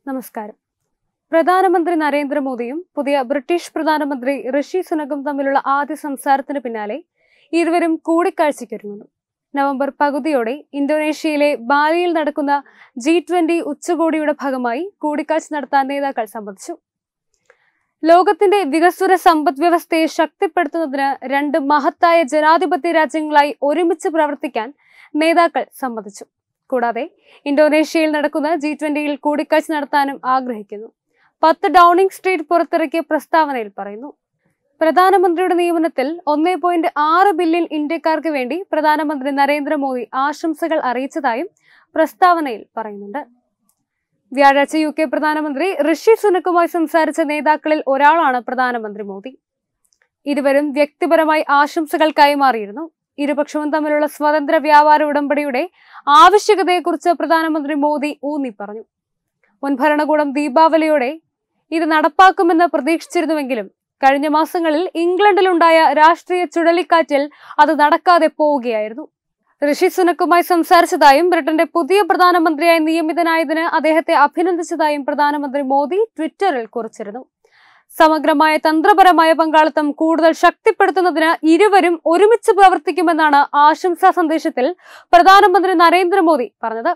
നമസ്കാരം പ്രധാനമന്ത്രി നരേന്ദ്രമോദിയും പുതിയ ബ്രിട്ടീഷ് പ്രധാനമന്ത്രി ഋഷി സുനകും തമ്മിലുള്ള ആദ്യ സംസാരത്തിന് പിന്നാലെ ഇരുവരും കൂടിക്കാഴ്ചയ്ക്കൊരുങ്ങുന്നു നവംബർ പകുതിയോടെ ഇന്തോനേഷ്യയിലെ ബാലിയിൽ നടക്കുന്ന ജി ട്വന്റി ഉച്ചകോടിയുടെ ഭാഗമായി കൂടിക്കാഴ്ച നടത്താൻ നേതാക്കൾ സമ്മതിച്ചു ലോകത്തിന്റെ വികസ്വര സമ്പദ് വ്യവസ്ഥയെ ശക്തിപ്പെടുത്തുന്നതിന് രണ്ട് മഹത്തായ ജനാധിപത്യ രാജ്യങ്ങളായി ഒരുമിച്ച് പ്രവർത്തിക്കാൻ നേതാക്കൾ സമ്മതിച്ചു കൂടാതെ ഇന്തോനേഷ്യയിൽ നടക്കുന്ന ജി ട്വന്റിയിൽ കൂടിക്കാഴ്ച നടത്താനും ആഗ്രഹിക്കുന്നു പത്ത് ഡൗണിംഗ് സ്ട്രീറ്റ് പുറത്തിറക്കിയ പ്രസ്താവനയിൽ പറയുന്നു പ്രധാനമന്ത്രിയുടെ നിയമനത്തിൽ ഒന്നേ പോയിന്റ് ആറ് ബില്യൺ ഇന്ത്യക്കാർക്ക് വേണ്ടി പ്രധാനമന്ത്രി നരേന്ദ്രമോദി ആശംസകൾ അറിയിച്ചതായും പ്രസ്താവനയിൽ പറയുന്നുണ്ട് വ്യാഴാഴ്ച യു കെ പ്രധാനമന്ത്രി ഋഷി സുനക്കുമായി സംസാരിച്ച നേതാക്കളിൽ ഒരാളാണ് പ്രധാനമന്ത്രി മോദി ഇരുവരും വ്യക്തിപരമായി ആശംസകൾ കൈമാറിയിരുന്നു ഇരുപക്ഷവും തമ്മിലുള്ള സ്വതന്ത്ര വ്യാപാര ഉടമ്പടിയുടെ ആവശ്യകതയെക്കുറിച്ച് പ്രധാനമന്ത്രി മോദി ഊന്നി പറഞ്ഞു മുൻ ഭരണകൂടം ദീപാവലിയോടെ ഇത് നടപ്പാക്കുമെന്ന് പ്രതീക്ഷിച്ചിരുന്നുവെങ്കിലും കഴിഞ്ഞ മാസങ്ങളിൽ ഇംഗ്ലണ്ടിലുണ്ടായ രാഷ്ട്രീയ ചുഴലിക്കാറ്റിൽ അത് നടക്കാതെ പോവുകയായിരുന്നു ഋഷി സുനക്കുമായി സംസാരിച്ചതായും ബ്രിട്ടന്റെ പുതിയ പ്രധാനമന്ത്രിയായി നിയമിതനായതിന് അദ്ദേഹത്തെ അഭിനന്ദിച്ചതായും പ്രധാനമന്ത്രി മോദി ട്വിറ്ററിൽ കുറിച്ചിരുന്നു സമഗ്രമായ തന്ത്രപരമായ പങ്കാളിത്തം കൂടുതൽ ശക്തിപ്പെടുത്തുന്നതിന് ഇരുവരും ഒരുമിച്ച് പ്രവർത്തിക്കുമെന്നാണ് ആശംസാ സന്ദേശത്തിൽ പ്രധാനമന്ത്രി നരേന്ദ്രമോദി പറഞ്ഞത്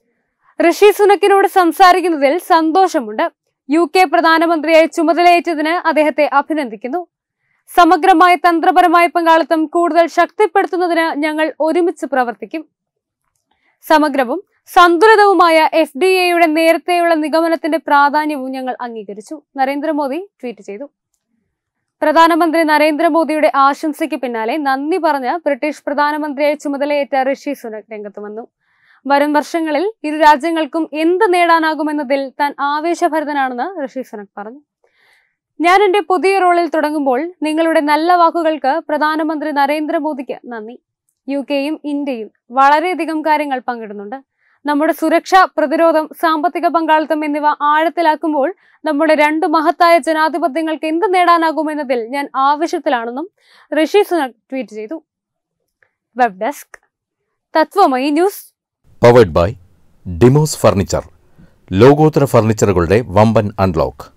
ഋഷി സുനക്കിനോട് സംസാരിക്കുന്നതിൽ സന്തോഷമുണ്ട് യു കെ പ്രധാനമന്ത്രിയായി ചുമതലയേറ്റതിന് അദ്ദേഹത്തെ അഭിനന്ദിക്കുന്നു സമഗ്രമായ തന്ത്രപരമായ പങ്കാളിത്തം കൂടുതൽ ശക്തിപ്പെടുത്തുന്നതിന് ഞങ്ങൾ ഒരുമിച്ച് പ്രവർത്തിക്കും സമഗ്രവും സന്തുലിതവുമായ എഫ് ഡി എയുടെ നേരത്തെയുള്ള നിഗമനത്തിന്റെ പ്രാധാന്യവും ഞങ്ങൾ അംഗീകരിച്ചു നരേന്ദ്രമോദി ട്വീറ്റ് ചെയ്തു പ്രധാനമന്ത്രി നരേന്ദ്രമോദിയുടെ ആശംസയ്ക്ക് പിന്നാലെ നന്ദി പറഞ്ഞ് ബ്രിട്ടീഷ് പ്രധാനമന്ത്രിയായി ചുമതലയേറ്റ ഋഷി സുനക് രംഗത്ത് വന്നു വരും വർഷങ്ങളിൽ ഇരു രാജ്യങ്ങൾക്കും എന്ത് നേടാനാകുമെന്നതിൽ താൻ ആവേശഭരിതനാണെന്ന് ഋഷി സുനക് പറഞ്ഞു ഞാൻ എന്റെ പുതിയ റോളിൽ തുടങ്ങുമ്പോൾ നിങ്ങളുടെ നല്ല വാക്കുകൾക്ക് പ്രധാനമന്ത്രി നരേന്ദ്രമോദിക്ക് നന്ദി യു കെയും ഇന്ത്യയും വളരെയധികം കാര്യങ്ങൾ പങ്കിടുന്നുണ്ട് നമ്മുടെ സുരക്ഷ പ്രതിരോധം സാമ്പത്തിക പങ്കാളിത്തം എന്നിവ ആഴത്തിലാക്കുമ്പോൾ നമ്മുടെ രണ്ട് മഹത്തായ ജനാധിപത്യങ്ങൾക്ക് എന്ത് നേടാനാകുമെന്നതിൽ ഞാൻ ആവശ്യത്തിലാണെന്നും ഋഷി സുനക് ട്വീറ്റ് ചെയ്തു web desk Tatwamayi news powered by Demos furniture ലോകോത്തര ഫർണിച്ചറുകളുടെ വമ്പൻ അൺലോക്ക്